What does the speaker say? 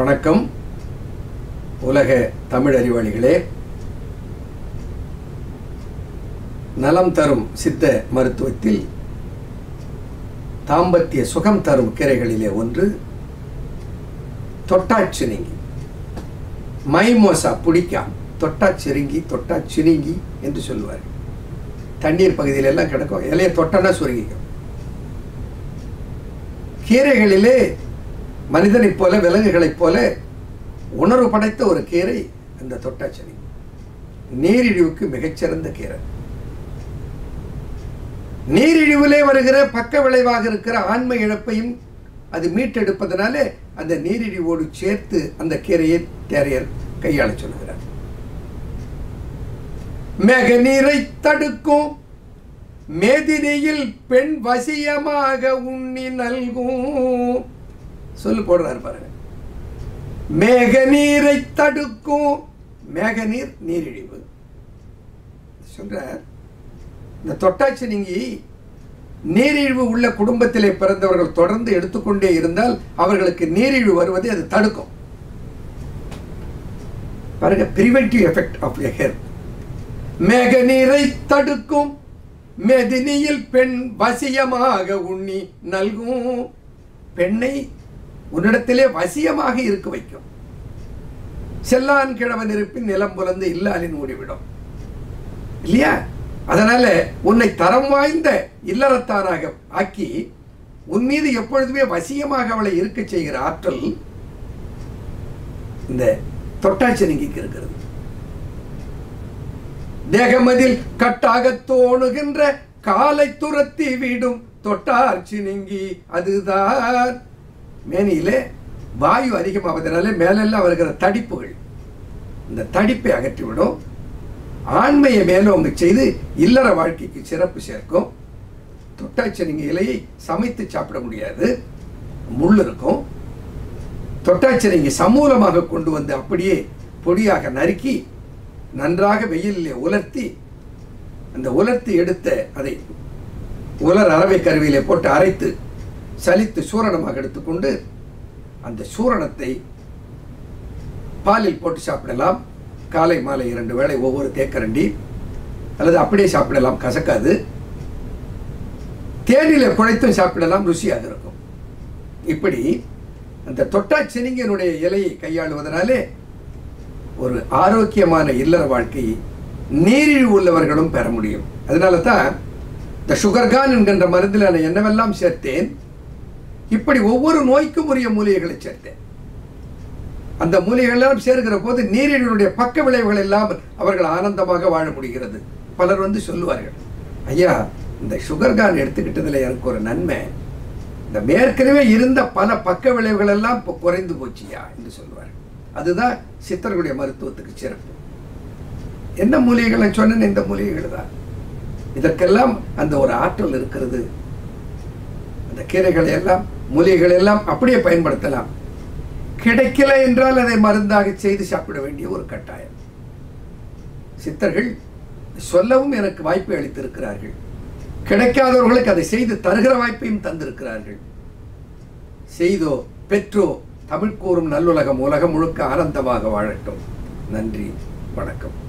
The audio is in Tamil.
வணக்கம் உலக தமிழ் அறிவாளிகளே நலம் தரும் சித்த மருத்துவத்தில் தாம்பத்திய சுகம் தரும் கீரைகளிலே ஒன்று தொட்டாச்சினிங்கி மைமோசா புடிக்காம் தொட்டாச்சிருங்கி தொட்டாச்சினிங்கி என்று சொல்லுவார் தண்ணீர் பகுதியில் எல்லாம் கிடக்கும் இலையை தொட்டனா சுருங்கிக்கும் கீரைகளிலே மனிதனைப் போல விலங்குகளைப் போல உணர்வு படைத்த ஒரு கீரை அந்த தொட்டாச்சனி நீரிழிவுக்கு மிகச்சிறந்த கீரை நீரிழிவிலே வருகிற பக்க விளைவாக இருக்கிற ஆன்ம இழப்பையும் அது மீட்டெடுப்பதனாலே அந்த நீரிழிவோடு சேர்த்து அந்த கீரையை தேரையர் கையாள சொல்கிறார் மேக நீரை தடுக்கும் மேதினியில் பெண் வசியமாக உண்ணி நல்கும் சொல்லு போடுறாரு பாருங்க மேக நீரை தடுக்கும் மேக நீர் நீரிழிவு சொல்றார் இந்த தொட்டாச்சி நீங்கி நீரிழிவு உள்ள குடும்பத்திலே பிறந்தவர்கள் தொடர்ந்து எடுத்துக்கொண்டே இருந்தால் அவர்களுக்கு நீரிழிவு வருவதை அது தடுக்கும் பாருங்க பிரிவென்டிவ் எஃபெக்ட் ஆஃப் ஹெர் மேக நீரை தடுக்கும் மெதினியில் பெண் வசியமாக உண்ணி நல்கும் பெண்ணை உன்னிடத்திலே வசியமாக இருக்க வைக்கும் செல்லான் கிழவன் இருப்பின் நிலம் புலந்து இல்லாலின் மூடிவிடும் இல்லையா அதனால உன்னை தரம் வாய்ந்த இல்லறத்தாராக ஆக்கி உன் மீது எப்பொழுதுமே வசியமாக அவளை இருக்க செய்கிற ஆற்றல் இந்த தொட்டாச்சனிக்கு இருக்கிறது தேகமதில் கட்டாக தோணுகின்ற காலை துரத்தி விடும் தொட்டார்ச்சி நீங்கி அதுதான் மேனியிலே வாயு அதிகமாவதனால மேலெல்லாம் வருகிற தடிப்புகள் இந்த தடிப்பை அகற்றிவிடும் ஆண்மையை மேலோங்க செய்து இல்லற வாழ்க்கைக்கு சிறப்பு சேர்க்கும் தொட்டாச்சனிங்க இலையை சமைத்து சாப்பிட முடியாது முள் இருக்கும் தொட்டாச்சனிங்க சமூலமாக கொண்டு வந்து அப்படியே பொடியாக நறுக்கி நன்றாக வெயிலிலே உலர்த்தி அந்த உலர்த்தி எடுத்த அதை உலர் அரவை கருவியிலே போட்டு அரைத்து சலித்து சூரணமாக எடுத்துக்கொண்டு அந்த சூரணத்தை பாலில் போட்டு சாப்பிடலாம் காலை மாலை இரண்டு வேளை ஒவ்வொரு தேக்கரண்டி அல்லது அப்படியே சாப்பிடலாம் கசக்காது தேனில குழைத்தும் சாப்பிடலாம் ருசியாக இருக்கும் இப்படி அந்த தொட்டாச்சினிங்கனுடைய இலையை கையாளுவதனாலே ஒரு ஆரோக்கியமான இல்லற வாழ்க்கையை நீரிழிவு உள்ளவர்களும் பெற முடியும் அதனால தான் இந்த சுகர்கான் என்கின்ற மருந்தில் நான் என்னவெல்லாம் சேர்த்தேன் இப்படி ஒவ்வொரு நோய்க்கும் உரிய மூலிகைகளை சேர்த்தேன் அந்த மூலிகைகள் எல்லாம் சேர்க்கிற போது நீரிழிவுடைய பக்க விளைவுகள் எல்லாம் அவர்கள் ஆனந்தமாக வாழ முடிகிறது பலர் வந்து சொல்லுவார்கள் ஐயா இந்த சுகர்கான் எடுத்துக்கிட்டதுல எனக்கு ஒரு நன்மை இந்த ஏற்கனவே இருந்த பல பக்க விளைவுகள் எல்லாம் இப்போ குறைந்து போச்சியா என்று சொல்லுவார்கள் அதுதான் சித்தர்களுடைய மருத்துவத்துக்கு சிறப்பு என்ன மூலிகைகளை சொன்னேன் இந்த மூலிகைகள் தான் இதற்கெல்லாம் அந்த ஒரு ஆற்றல் இருக்கிறது அந்த கீரைகளை எல்லாம் மூலிகைகளை எல்லாம் அப்படியே பயன்படுத்தலாம் கிடைக்கல என்றால் அதை மருந்தாக செய்து சாப்பிட வேண்டிய ஒரு கட்டாயம் சித்தர்கள் சொல்லவும் எனக்கு வாய்ப்பை அளித்திருக்கிறார்கள் கிடைக்காதவர்களுக்கு அதை செய்து தருகிற வாய்ப்பையும் தந்திருக்கிறார்கள் செய்தோ பெற்றோ தமிழ் கூறும் நல்லுலகம் உலகம் முழுக்க ஆனந்தமாக வாழட்டும் நன்றி வணக்கம்